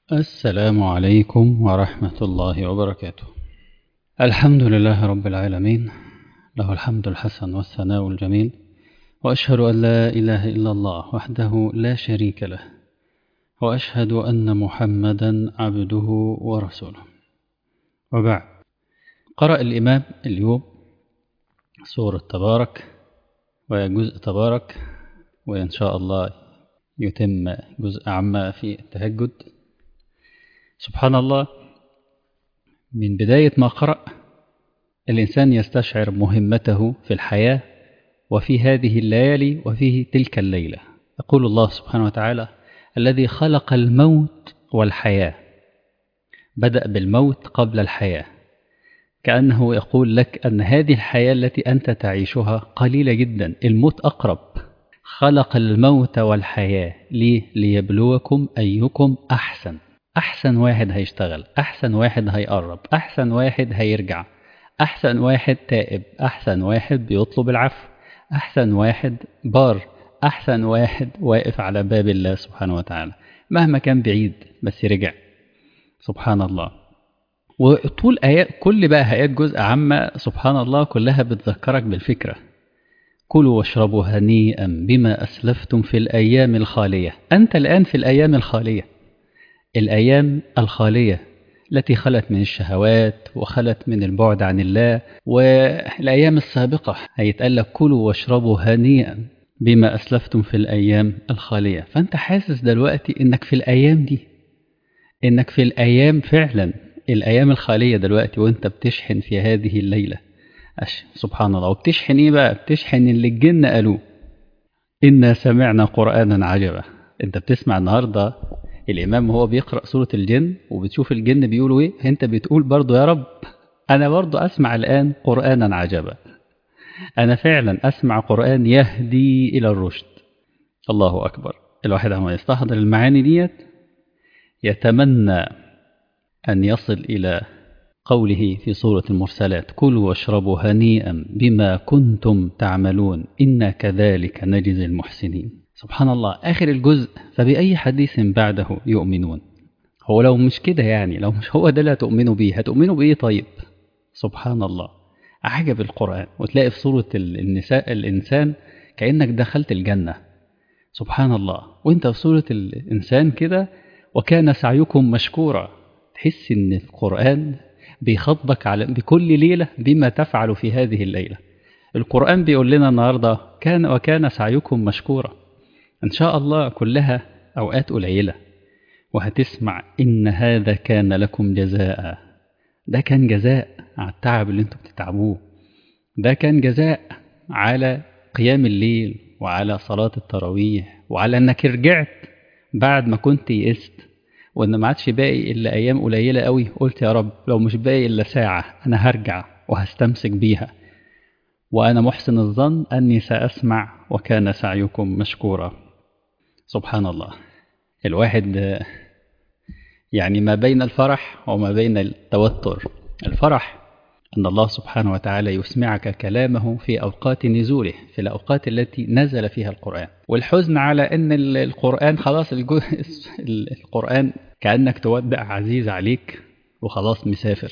السلام عليكم ورحمة الله وبركاته الحمد لله رب العالمين له الحمد الحسن والثناء الجميل وأشهد أن لا إله إلا الله وحده لا شريك له وأشهد أن محمدا عبده ورسوله وبعد قرأ الإمام اليوم سورة تبارك وجزء تبارك وإن شاء الله يتم جزء عما في التهجد سبحان الله من بداية ما قرأ الإنسان يستشعر مهمته في الحياة وفي هذه الليالي وفي تلك الليلة يقول الله سبحانه وتعالى الذي خلق الموت والحياة بدأ بالموت قبل الحياة كأنه يقول لك أن هذه الحياة التي أنت تعيشها قليلة جدا الموت أقرب خلق الموت والحياة ليه؟ ليبلوكم أيكم أحسن أحسن واحد هيشتغل أحسن واحد هيقرب أحسن واحد هيرجع أحسن واحد تائب أحسن واحد بيطلب العفو أحسن واحد بار أحسن واحد واقف على باب الله سبحانه وتعالى مهما كان بعيد بس رجع سبحان الله وطول آيات كل بقى آيات جزء عامة سبحان الله كلها بتذكرك بالفكرة كلوا واشربوا هنيئا بما أسلفتم في الأيام الخالية أنت الآن في الأيام الخالية الأيام الخالية التي خلت من الشهوات وخلت من البعد عن الله والأيام السابقة هيتقال لك كلوا واشربوا هنيئا بما أسلفتم في الأيام الخالية فأنت حاسس دلوقتي إنك في الأيام دي إنك في الأيام فعلا الأيام الخالية دلوقتي وإنت بتشحن في هذه الليلة سبحان الله وبتشحن إيه بقى بتشحن اللي الجن قالوه إنا سمعنا قرآنا عجبا أنت بتسمع النهاردة الإمام هو بيقرأ سورة الجن وبتشوف الجن بيقولوا إيه أنت بتقول برضو يا رب أنا برضو أسمع الآن قرآنا عجبا أنا فعلا أسمع قرآن يهدي إلى الرشد الله أكبر الواحد لما يستحضر المعاني ديت يتمنى أن يصل إلى قوله في سورة المرسلات كلوا واشربوا هنيئا بما كنتم تعملون إنا كذلك نجزي المحسنين سبحان الله آخر الجزء فبأي حديث بعده يؤمنون هو لو مش كده يعني لو مش هو ده اللي هتؤمنوا بيه هتؤمنوا بإيه طيب سبحان الله عجب القرآن وتلاقي في سورة النساء الإنسان كأنك دخلت الجنة سبحان الله وانت في سورة الإنسان كده وكان سعيكم مشكورا تحس ان القرآن بيخاطبك على بكل ليلة بما تفعل في هذه الليلة القرآن بيقول لنا النهاردة كان وكان سعيكم مشكورا إن شاء الله كلها أوقات قليلة وهتسمع إن هذا كان لكم جزاء ده كان جزاء على التعب اللي انتوا بتتعبوه ده كان جزاء على قيام الليل وعلى صلاة التراويح وعلى انك رجعت بعد ما كنت يئست وان ما عادش باقي الا ايام قليله قوي قلت يا رب لو مش باقي الا ساعه انا هرجع وهستمسك بيها وانا محسن الظن اني ساسمع وكان سعيكم مشكورا سبحان الله الواحد يعني ما بين الفرح وما بين التوتر الفرح أن الله سبحانه وتعالى يسمعك كلامه في أوقات نزوله في الأوقات التي نزل فيها القرآن والحزن على أن القرآن خلاص القرآن كأنك تودع عزيز عليك وخلاص مسافر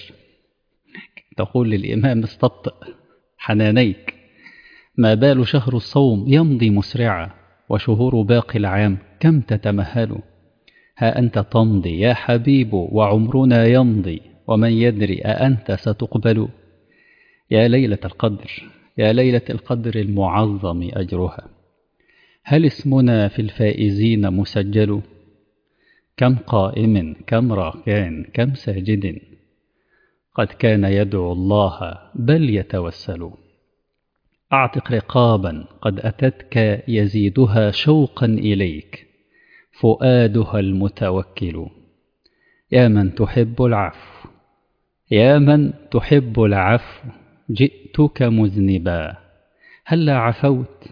تقول للإمام استبطئ حنانيك ما بال شهر الصوم يمضي مسرعا وشهور باقي العام كم تتمهل ها أنت تمضي يا حبيب وعمرنا يمضي ومن يدري أأنت ستقبل يا ليلة القدر يا ليلة القدر المعظم أجرها هل اسمنا في الفائزين مسجل كم قائم كم راكع كم ساجد قد كان يدعو الله بل يتوسل أعتق رقابا قد أتتك يزيدها شوقا إليك فؤادها المتوكل يا من تحب العفو يا من تحب العفو جئتك مذنبا هلا عفوت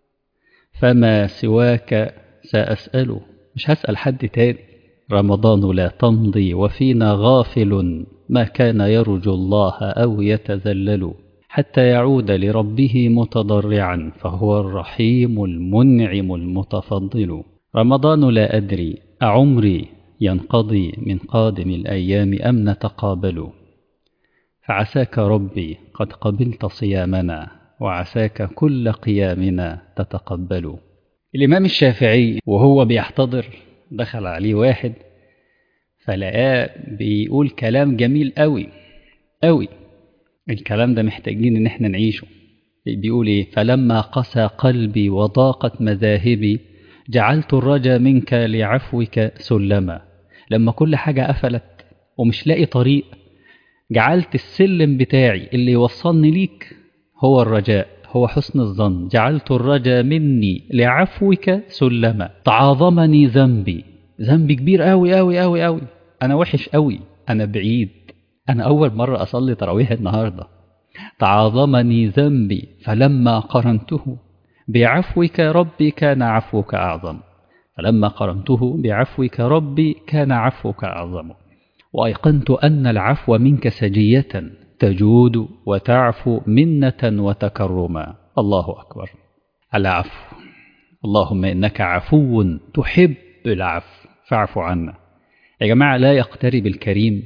فما سواك سأسأل مش هسأل حد تاني رمضان لا تمضي وفينا غافل ما كان يرجو الله أو يتذلل حتى يعود لربه متضرعا فهو الرحيم المنعم المتفضل رمضان لا أدري أعمري ينقضي من قادم الأيام أم نتقابل فعساك ربي قد قبلت صيامنا وعساك كل قيامنا تتقبل الإمام الشافعي وهو بيحتضر دخل عليه واحد فلقاه بيقول كلام جميل قوي قوي الكلام ده محتاجين ان احنا نعيشه بيقول ايه فلما قسى قلبي وضاقت مذاهبي جعلت الرجا منك لعفوك سلما لما كل حاجة قفلت ومش لاقي طريق جعلت السلم بتاعي اللي يوصلني ليك هو الرجاء هو حسن الظن جعلت الرجا مني لعفوك سلما تعاظمني ذنبي ذنبي كبير قوي قوي قوي قوي انا وحش قوي انا بعيد انا اول مرة اصلي تراويح النهاردة تعاظمني ذنبي فلما قرنته بعفوك ربي كان عفوك اعظم فلما قرنته بعفوك ربي كان عفوك اعظم وايقنت ان العفو منك سجيه تجود وتعفو منة وتكرما الله أكبر العفو اللهم إنك عفو تحب العفو فاعف عنا يا جماعة لا يقترب الكريم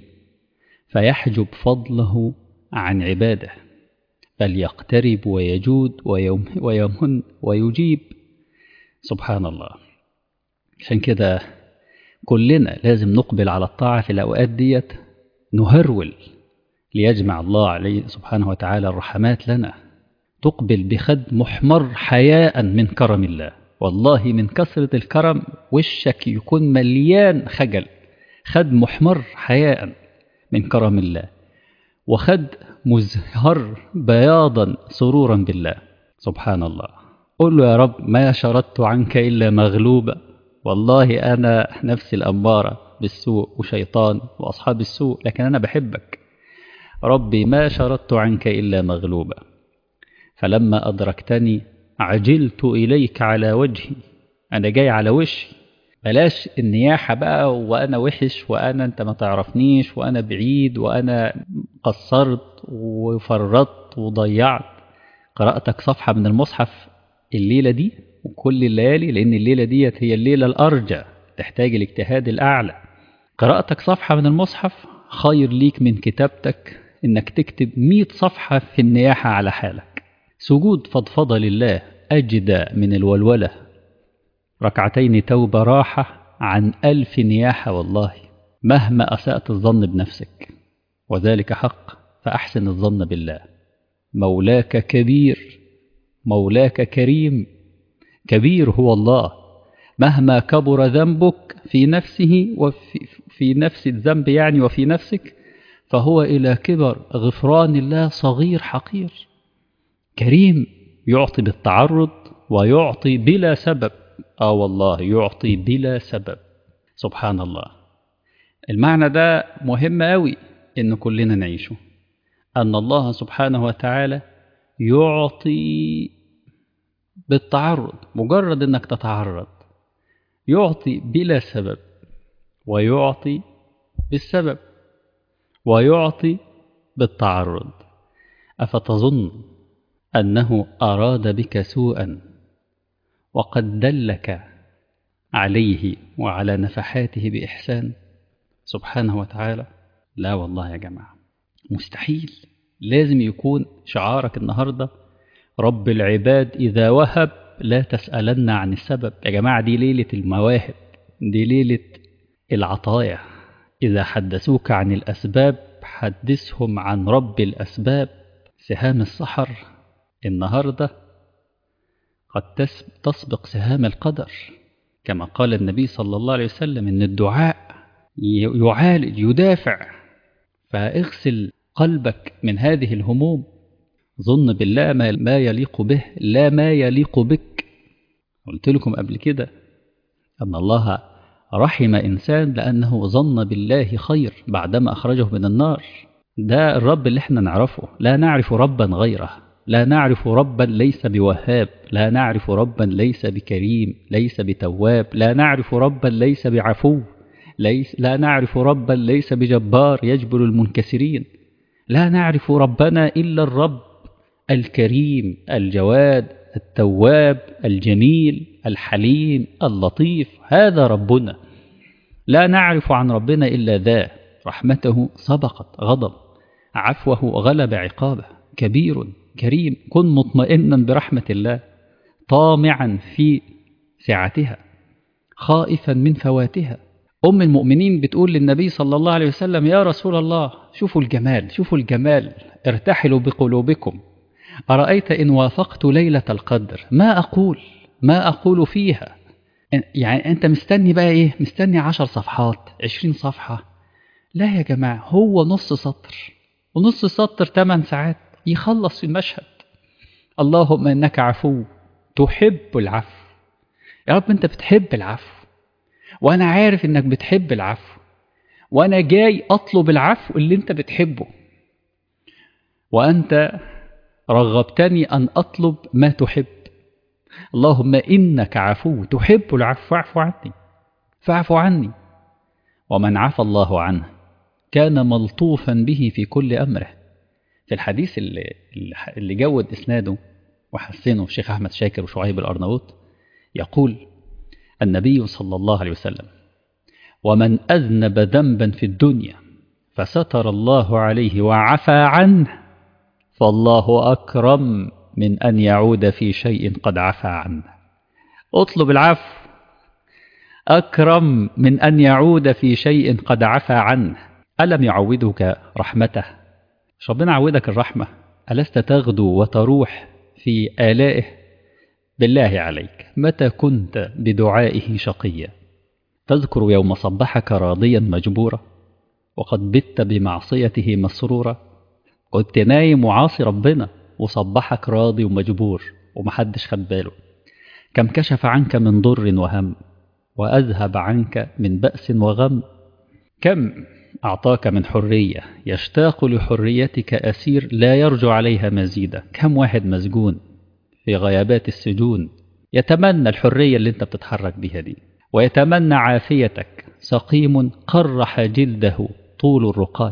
فيحجب فضله عن عباده بل يقترب ويجود ويمن ويجيب سبحان الله عشان كده كلنا لازم نقبل على الطاعة في الأوقات ديت نهرول ليجمع الله عليه سبحانه وتعالى الرحمات لنا تقبل بخد محمر حياء من كرم الله والله من كثرة الكرم وشك يكون مليان خجل خد محمر حياء من كرم الله وخد مزهر بياضا سرورا بالله سبحان الله قل له يا رب ما شردت عنك إلا مغلوبا والله أنا نفسي الأمارة بالسوء وشيطان وأصحاب السوء لكن أنا بحبك ربي ما شردت عنك إلا مغلوبا فلما أدركتني عجلت إليك على وجهي أنا جاي على وشي بلاش النياحة بقى وأنا وحش وأنا أنت ما تعرفنيش وأنا بعيد وأنا قصرت وفرطت وضيعت قرأتك صفحة من المصحف الليلة دي وكل الليالي لأن الليلة ديت هي الليلة الأرجى تحتاج الاجتهاد الأعلى قرأتك صفحة من المصحف خير ليك من كتابتك إنك تكتب مئة صفحة في النياحة على حالك سجود فضفضة لله أجدى من الولولة ركعتين توبة راحة عن ألف نياحة والله مهما أسأت الظن بنفسك وذلك حق فأحسن الظن بالله مولاك كبير مولاك كريم كبير هو الله مهما كبر ذنبك في نفسه وفي في نفس الذنب يعني وفي نفسك فهو إلى كبر غفران الله صغير حقير كريم يعطي بالتعرض ويعطي بلا سبب آه والله يعطي بلا سبب سبحان الله المعنى ده مهم قوي إن كلنا نعيشه أن الله سبحانه وتعالى يعطي بالتعرض مجرد أنك تتعرض يعطي بلا سبب ويعطي بالسبب ويعطي بالتعرض أفتظن أنه أراد بك سوءا وقد دلك عليه وعلى نفحاته بإحسان سبحانه وتعالى لا والله يا جماعة مستحيل لازم يكون شعارك النهاردة رب العباد إذا وهب لا تسألن عن السبب يا جماعة دي ليلة المواهب دي ليلة العطايا إذا حدثوك عن الأسباب حدثهم عن رب الأسباب سهام السحر النهاردة قد تسبق سهام القدر كما قال النبي صلى الله عليه وسلم إن الدعاء يعالج يدافع فاغسل قلبك من هذه الهموم ظن بالله ما يليق به لا ما يليق بك قلت لكم قبل كده أن الله رحم إنسان لأنه ظن بالله خير بعدما أخرجه من النار ده الرب اللي احنا نعرفه لا نعرف ربا غيره لا نعرف ربا ليس بوهاب لا نعرف ربا ليس بكريم ليس بتواب لا نعرف ربا ليس بعفو ليس لا نعرف ربا ليس بجبار يجبر المنكسرين لا نعرف ربنا إلا الرب الكريم الجواد التواب الجميل الحليم اللطيف هذا ربنا لا نعرف عن ربنا إلا ذا رحمته سبقت غضب عفوه غلب عقابه كبير كريم كن مطمئنا برحمة الله طامعا في سعتها خائفا من فواتها أم المؤمنين بتقول للنبي صلى الله عليه وسلم يا رسول الله شوفوا الجمال شوفوا الجمال ارتحلوا بقلوبكم أرأيت إن وافقت ليلة القدر ما أقول ما أقول فيها يعني أنت مستني بقى إيه مستني عشر صفحات عشرين صفحة لا يا جماعة هو نص سطر ونص سطر ثمان ساعات يخلص المشهد اللهم إنك عفو تحب العفو يا رب أنت بتحب العفو وأنا عارف إنك بتحب العفو وأنا جاي أطلب العفو اللي أنت بتحبه وأنت رغبتني أن أطلب ما تحب اللهم إنك عفو تحب العفو فاعف عني فاعف عني ومن عفى الله عنه كان ملطوفا به في كل أمره في الحديث اللي, اللي جود إسناده وحسنه الشيخ أحمد شاكر وشعيب الأرناؤوط يقول النبي صلى الله عليه وسلم ومن أذنب ذنبا في الدنيا فستر الله عليه وعفى عنه فالله أكرم من أن يعود في شيء قد عفى عنه اطلب العفو أكرم من أن يعود في شيء قد عفى عنه ألم يعودك رحمته مش ربنا عودك الرحمة ألست تغدو وتروح في آلائه بالله عليك متى كنت بدعائه شقيا تذكر يوم صبحك راضيا مجبورا وقد بت بمعصيته مسرورا كنت نايم وعاصي ربنا وصبحك راضي ومجبور ومحدش خد باله كم كشف عنك من ضر وهم وأذهب عنك من بأس وغم كم أعطاك من حرية يشتاق لحريتك أسير لا يرجو عليها مزيدا كم واحد مسجون في غيابات السجون يتمنى الحرية اللي انت بتتحرك بها دي ويتمنى عافيتك سقيم قرح جلده طول الرقاد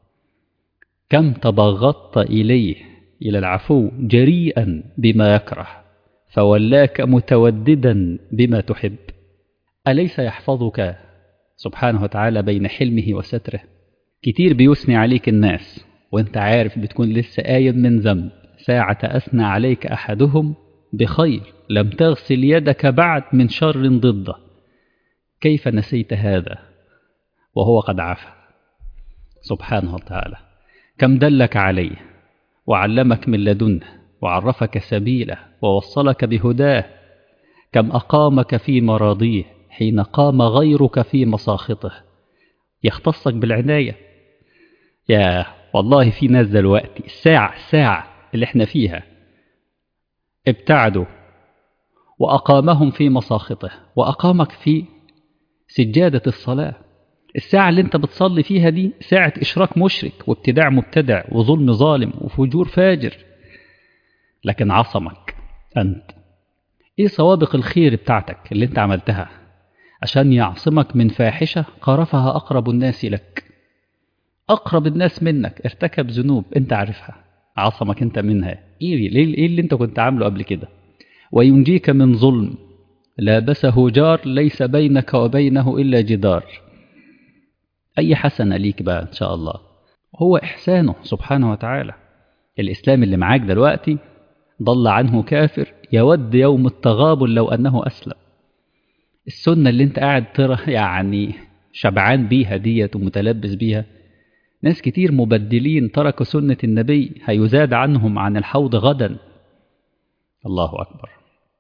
كم تبغضت إليه إلى العفو جريئا بما يكره فولاك متوددا بما تحب أليس يحفظك سبحانه وتعالى بين حلمه وستره كتير بيثني عليك الناس وانت عارف بتكون لسه آيب من ذنب ساعة أثنى عليك أحدهم بخير لم تغسل يدك بعد من شر ضده كيف نسيت هذا وهو قد عفى سبحانه وتعالى كم دلك عليه وعلمك من لدنه وعرفك سبيله ووصلك بهداه كم أقامك في مراضيه حين قام غيرك في مساخطه يختصك بالعناية يا والله في ناس دلوقتي الساعة الساعة اللي احنا فيها ابتعدوا وأقامهم في مساخطه وأقامك في سجادة الصلاة الساعة اللي انت بتصلي فيها دي ساعة إشراك مشرك وابتداع مبتدع وظلم ظالم وفجور فاجر لكن عصمك أنت إيه سوابق الخير بتاعتك اللي انت عملتها عشان يعصمك من فاحشة قرفها أقرب الناس لك أقرب الناس منك ارتكب ذنوب انت عارفها عصمك انت منها ايه ايه اللي انت كنت عامله قبل كده وينجيك من ظلم لابسه جار ليس بينك وبينه إلا جدار أي حسنة ليك بقى إن شاء الله هو إحسانه سبحانه وتعالى الإسلام اللي معاك دلوقتي ضل عنه كافر يود يوم التغابن لو أنه أسلم السنة اللي انت قاعد ترى يعني شبعان بيها ديت ومتلبس بيها ناس كتير مبدلين تركوا سنة النبي هيزاد عنهم عن الحوض غدا الله أكبر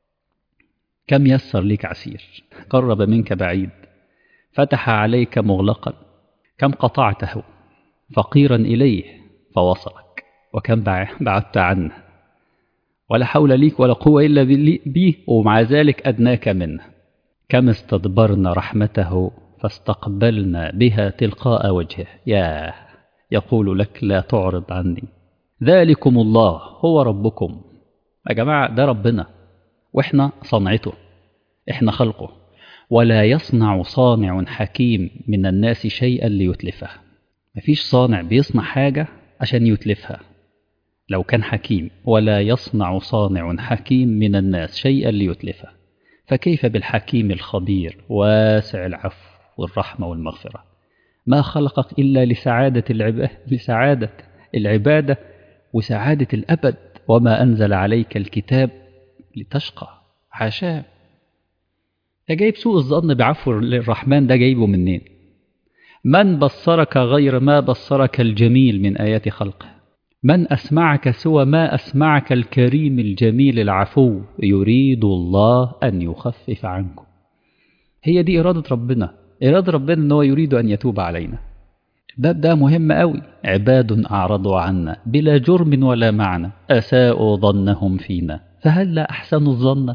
كم يسر لك عسير قرب منك بعيد فتح عليك مغلقا كم قطعته فقيرا إليه فوصلك وكم بعدت عنه ولا حول ليك ولا قوة إلا به ومع ذلك أدناك منه كم استدبرنا رحمته فاستقبلنا بها تلقاء وجهه يا يقول لك لا تعرض عني ذلكم الله هو ربكم يا جماعة ده ربنا وإحنا صنعته إحنا خلقه ولا يصنع صانع حكيم من الناس شيئا ليتلفه مفيش صانع بيصنع حاجة عشان يتلفها لو كان حكيم ولا يصنع صانع حكيم من الناس شيئا ليتلفه فكيف بالحكيم الخبير واسع العفو والرحمة والمغفرة ما خلقك إلا لسعادة العبادة لسعادة العبادة وسعادة الأبد وما أنزل عليك الكتاب لتشقى حاشاه ده جايب سوء الظن بعفو الرحمن ده جايبه منين من بصرك غير ما بصرك الجميل من آيات خلقه من أسمعك سوى ما أسمعك الكريم الجميل العفو يريد الله أن يخفف عنكم هي دي إرادة ربنا إرادة ربنا أنه هو يريد أن يتوب علينا الباب ده مهم قوي عباد أعرضوا عنا بلا جرم ولا معنى أساءوا ظنهم فينا فهل لا أحسنوا الظن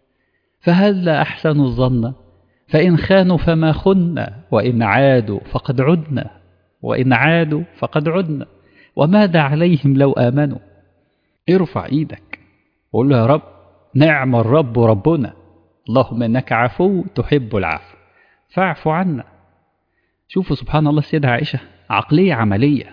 فهل لا أحسنوا الظن فإن خانوا فما خنا وإن عادوا فقد عدنا وإن عادوا فقد عدنا وماذا عليهم لو آمنوا ارفع ايدك وقول له يا رب نعم الرب ربنا اللهم انك عفو تحب العفو فاعف عنا شوفوا سبحان الله السيدة عائشة عقلية عملية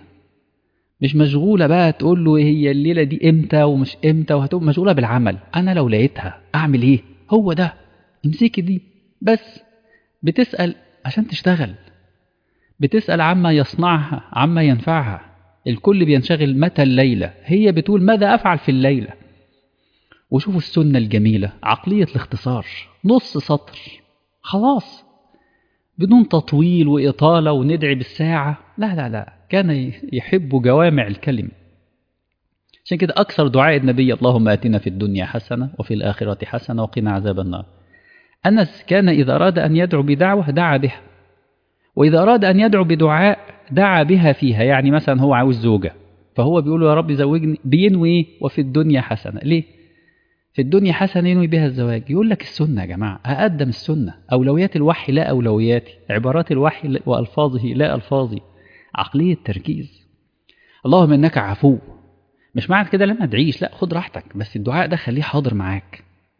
مش مشغولة بقى تقول له هي الليلة دي امتى ومش امتى وهتبقى مشغولة بالعمل انا لو لقيتها اعمل ايه هو ده امسكي دي بس بتسأل عشان تشتغل بتسأل عما يصنعها عما ينفعها الكل بينشغل متى الليلة هي بتقول ماذا أفعل في الليلة وشوفوا السنة الجميلة عقلية الاختصار نص سطر خلاص بدون تطويل وإطالة وندعي بالساعة لا لا لا كان يحب جوامع الكلم عشان كده أكثر دعاء النبي اللهم آتنا في الدنيا حسنة وفي الآخرة حسنة وقنا عذاب النار أنس كان إذا أراد أن يدعو بدعوة دعا بها وإذا أراد أن يدعو بدعاء دعا بها فيها يعني مثلا هو عاوز زوجة فهو بيقول له يا رب زوجني بينوي ايه وفي الدنيا حسنة ليه في الدنيا حسنة ينوي بها الزواج يقول لك السنة يا جماعة أقدم السنة أولويات الوحي لا أولوياتي عبارات الوحي وألفاظه لا ألفاظي عقلية تركيز اللهم إنك عفو مش معنى كده لما ادعيش لا خد راحتك بس الدعاء ده خليه حاضر معاك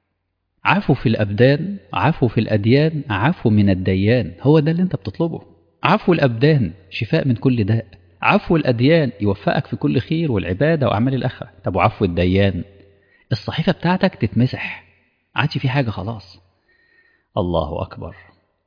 عفو في الأبدان عفو في الأديان عفو من الديان هو ده اللي انت بتطلبه عفو الأبدان شفاء من كل داء عفو الأديان يوفقك في كل خير والعبادة وأعمال الآخرة طب وعفو الديان الصحيفة بتاعتك تتمسح عادش في حاجة خلاص الله أكبر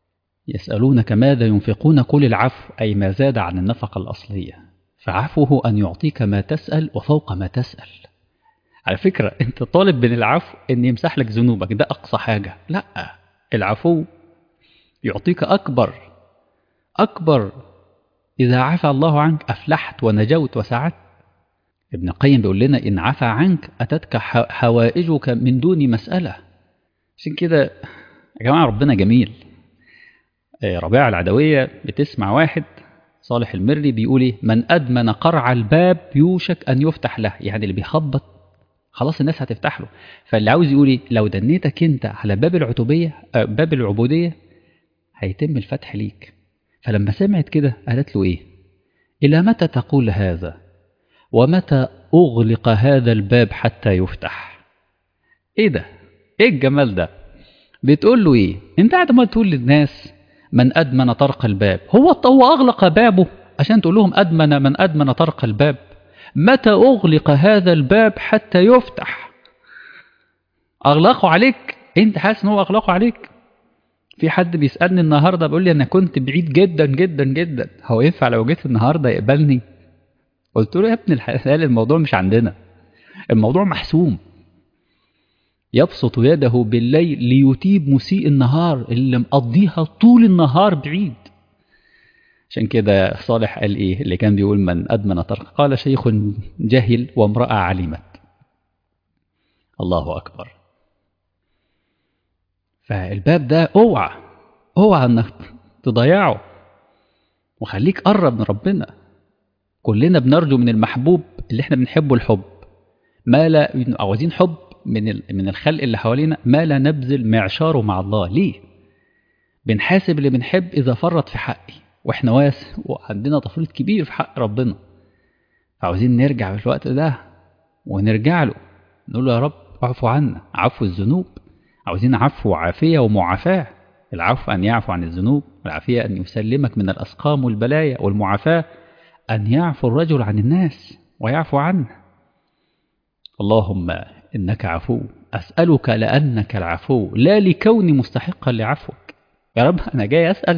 يسألونك ماذا ينفقون قل العفو أي ما زاد عن النفقة الأصلية فعفوه أن يعطيك ما تسأل وفوق ما تسأل على فكرة أنت طالب من العفو أن يمسح لك ذنوبك ده أقصى حاجة لا العفو يعطيك أكبر أكبر إذا عفى الله عنك أفلحت ونجوت وسعدت ابن القيم بيقول لنا إن عفى عنك أتتك حوائجك من دون مسألة عشان كده يا جماعة ربنا جميل ربيعة العدوية بتسمع واحد صالح المري بيقول إيه من أدمن قرع الباب يوشك أن يفتح له يعني اللي بيخبط خلاص الناس هتفتح له فاللي عاوز يقول إيه لو دنيتك أنت على باب العتوبية باب العبودية هيتم الفتح ليك فلما سمعت كده قالت له إيه إلى متى تقول هذا ومتى أغلق هذا الباب حتى يفتح إيه ده إيه الجمال ده بتقول له إيه أنت قاعد ما تقول للناس من أدمن طرق الباب هو هو أغلق بابه عشان تقول لهم أدمن من أدمن طرق الباب متى أغلق هذا الباب حتى يفتح أغلقه عليك أنت حاسس إن هو أغلقه عليك في حد بيسألني النهاردة بيقول لي أنا كنت بعيد جدا جدا جدا هو ينفع لو جيت النهاردة يقبلني قلت له يا ابن الحلال الموضوع مش عندنا الموضوع محسوم يبسط يده بالليل ليتيب مسيء النهار اللي مقضيها طول النهار بعيد عشان كده صالح قال ايه اللي كان بيقول من ادمن طرق قال شيخ جهل وامراه علمت الله اكبر فالباب ده اوعى اوعى انك تضيعه وخليك قرب من ربنا كلنا بنرجو من المحبوب اللي احنا بنحبه الحب ما لا عاوزين حب من من الخلق اللي حوالينا ما لا نبذل معشاره مع الله ليه بنحاسب اللي بنحب اذا فرط في حقي واحنا واس وعندنا تفريط كبير في حق ربنا عاوزين نرجع في الوقت ده ونرجع له نقول له يا رب اعفو عنا عفو الذنوب عاوزين عفو وعافية ومعافاة العفو أن يعفو عن الذنوب والعافية أن يسلمك من الأسقام والبلايا والمعافاة أن يعفو الرجل عن الناس ويعفو عنه اللهم إنك عفو أسألك لأنك العفو لا لكوني مستحقا لعفوك يا رب أنا جاي أسأل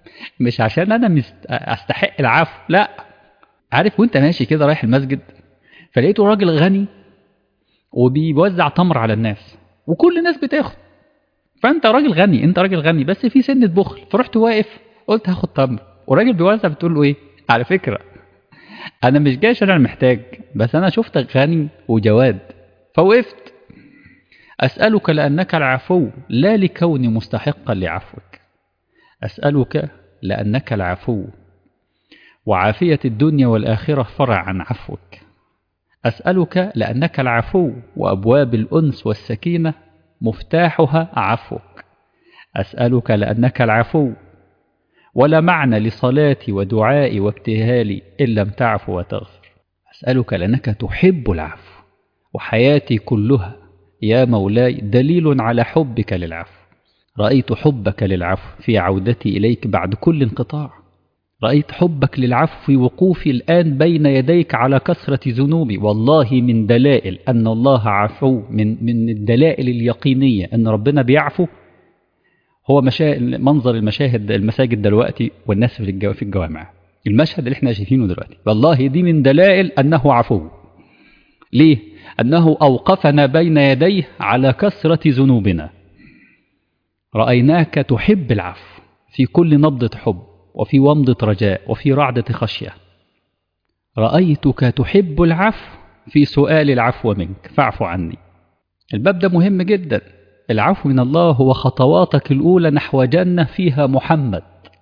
مش عشان انا مست... استحق العفو لا عارف وانت ماشي كده رايح المسجد فلقيته راجل غني وبيوزع تمر على الناس وكل الناس بتاخد فانت راجل غني انت راجل غني بس في سنه بخل فرحت واقف قلت هاخد تمر والراجل بيوزع بتقول له ايه على فكره انا مش جاي عشان انا محتاج بس انا شفتك غني وجواد فوقفت اسالك لانك العفو لا لكوني مستحقا لعفوك اسالك لانك العفو وعافيه الدنيا والاخره فرع عن عفوك اسالك لانك العفو وابواب الانس والسكينه مفتاحها عفوك اسالك لانك العفو ولا معنى لصلاتي ودعائي وابتهالي إن لم تعفو وتغفر أسألك لأنك تحب العفو وحياتي كلها يا مولاي دليل على حبك للعفو رأيت حبك للعفو في عودتي إليك بعد كل انقطاع رأيت حبك للعفو في وقوفي الآن بين يديك على كثرة ذنوبي والله من دلائل أن الله عفو من, من الدلائل اليقينية أن ربنا بيعفو هو مشا... منظر المشاهد المساجد دلوقتي والناس في الجو... في الجوامع المشهد اللي احنا شايفينه دلوقتي والله دي من دلائل انه عفو ليه انه اوقفنا بين يديه على كثره ذنوبنا رايناك تحب العفو في كل نبضه حب وفي ومضه رجاء وفي رعده خشيه رايتك تحب العفو في سؤال العفو منك فاعف عني الباب ده مهم جدا العفو من الله هو خطواتك الأولى نحو جنة فيها محمد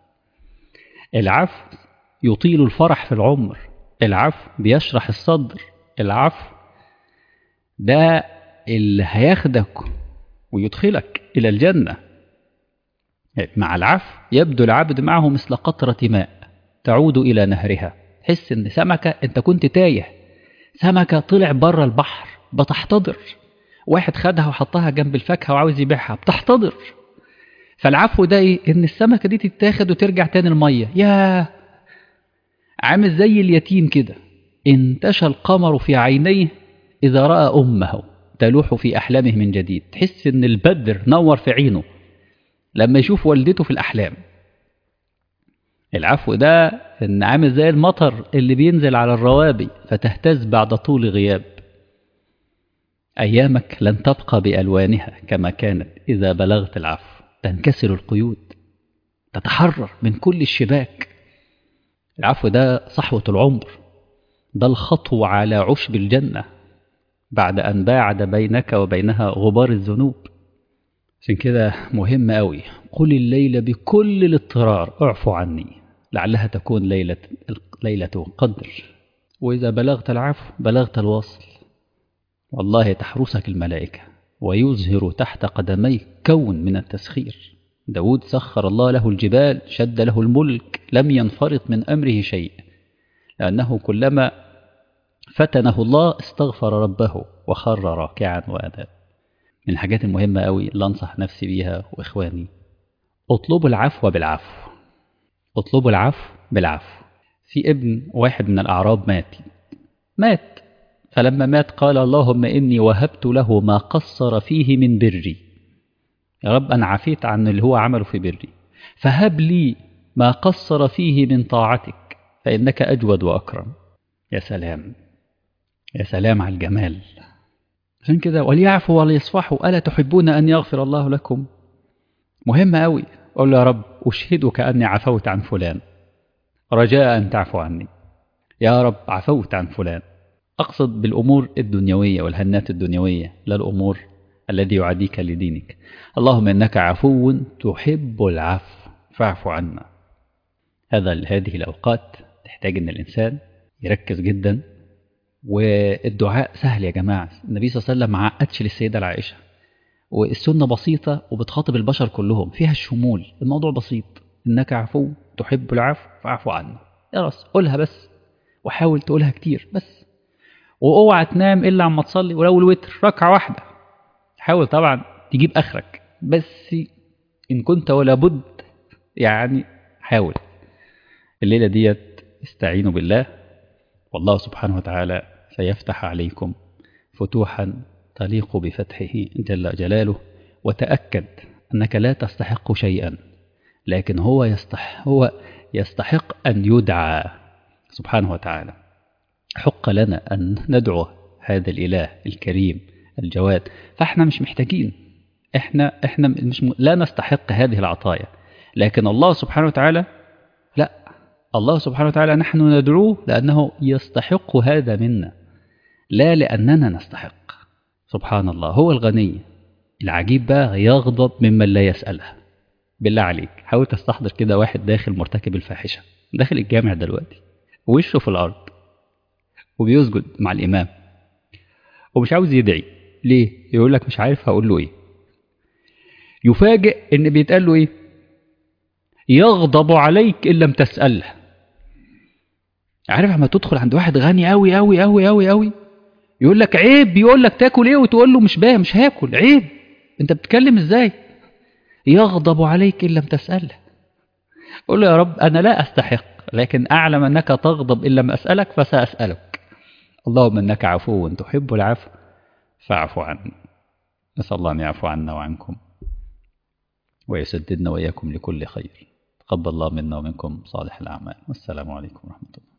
العفو يطيل الفرح في العمر العفو بيشرح الصدر العفو ده اللي هياخدك ويدخلك إلى الجنة مع العفو يبدو العبد معه مثل قطرة ماء تعود إلى نهرها تحس إن سمكة أنت كنت تايه سمكة طلع بره البحر بتحتضر واحد خدها وحطها جنب الفاكهه وعاوز يبيعها بتحتضر فالعفو ده ايه ان السمكه دي تتاخد وترجع تاني الميه يا عامل زي اليتيم كده انتشى القمر في عينيه اذا راى امه تلوح في احلامه من جديد تحس ان البدر نور في عينه لما يشوف والدته في الاحلام العفو ده ان عامل زي المطر اللي بينزل على الروابي فتهتز بعد طول غياب أيامك لن تبقى بألوانها كما كانت إذا بلغت العفو تنكسر القيود تتحرر من كل الشباك العفو ده صحوة العمر ده الخطو على عشب الجنة بعد أن باعد بينك وبينها غبار الذنوب عشان كده مهم أوي قل الليل بكل الاضطرار اعفو عني لعلها تكون ليلة ليلة قدر وإذا بلغت العفو بلغت الوصل والله تحرسك الملائكة ويزهر تحت قدميك كون من التسخير داود سخر الله له الجبال شد له الملك لم ينفرط من أمره شيء لأنه كلما فتنه الله استغفر ربه وخر راكعا وأناب من الحاجات المهمة أوي اللي أنصح نفسي بيها وإخواني اطلبوا العفو بالعفو اطلبوا العفو بالعفو في ابن واحد من الأعراب مات مات فلما مات قال اللهم إني وهبت له ما قصر فيه من بري يا رب أنا عفيت عن اللي هو عمله في بري فهب لي ما قصر فيه من طاعتك فإنك أجود وأكرم يا سلام يا سلام على الجمال عشان كده وليعفوا وليصفحوا ألا تحبون أن يغفر الله لكم مهم أوي قول له يا رب أشهدك أني عفوت عن فلان رجاء أن تعفو عني يا رب عفوت عن فلان أقصد بالأمور الدنيوية والهنات الدنيوية لا الأمور الذي يعاديك لدينك اللهم إنك عفو تحب العفو فاعف عنا هذا هذه الأوقات تحتاج أن الإنسان يركز جدا والدعاء سهل يا جماعة النبي صلى الله عليه وسلم ما عقدش للسيدة العائشة والسنة بسيطة وبتخاطب البشر كلهم فيها الشمول الموضوع بسيط إنك عفو تحب العفو فاعف عنا يا راس قولها بس وحاول تقولها كتير بس واوعى تنام الا عما تصلي ولو الوتر ركعه واحده حاول طبعا تجيب اخرك بس ان كنت ولا بد يعني حاول الليله ديت استعينوا بالله والله سبحانه وتعالى سيفتح عليكم فتوحا تليق بفتحه جل جلاله وتاكد انك لا تستحق شيئا لكن هو يستحق هو يستحق أن يدعى سبحانه وتعالى حق لنا أن ندعو هذا الإله الكريم الجواد فاحنا مش محتاجين احنا احنا مش م... لا نستحق هذه العطايا لكن الله سبحانه وتعالى لا الله سبحانه وتعالى نحن ندعوه لأنه يستحق هذا منا لا لأننا نستحق سبحان الله هو الغني العجيب بقى يغضب ممن لا يسأله بالله عليك حاول تستحضر كده واحد داخل مرتكب الفاحشة داخل الجامع دلوقتي وشه في الأرض وبيسجد مع الإمام ومش عاوز يدعي ليه يقول لك مش عارف هقول له ايه يفاجئ ان بيتقال له ايه يغضب عليك ان لم تسأله عارف لما تدخل عند واحد غني قوي قوي قوي قوي قوي يقول لك عيب يقول لك تاكل ايه وتقول له مش بقى مش هاكل عيب انت بتتكلم ازاي يغضب عليك ان لم تسأله قول له يا رب انا لا استحق لكن اعلم انك تغضب ان لم اسألك فسأسألك اللهم انك عفو تحب العفو فاعف عني نسأل الله أن يعفو عنا وعنكم ويسددنا وإياكم لكل خير تقبل الله منا ومنكم صالح الأعمال والسلام عليكم ورحمة الله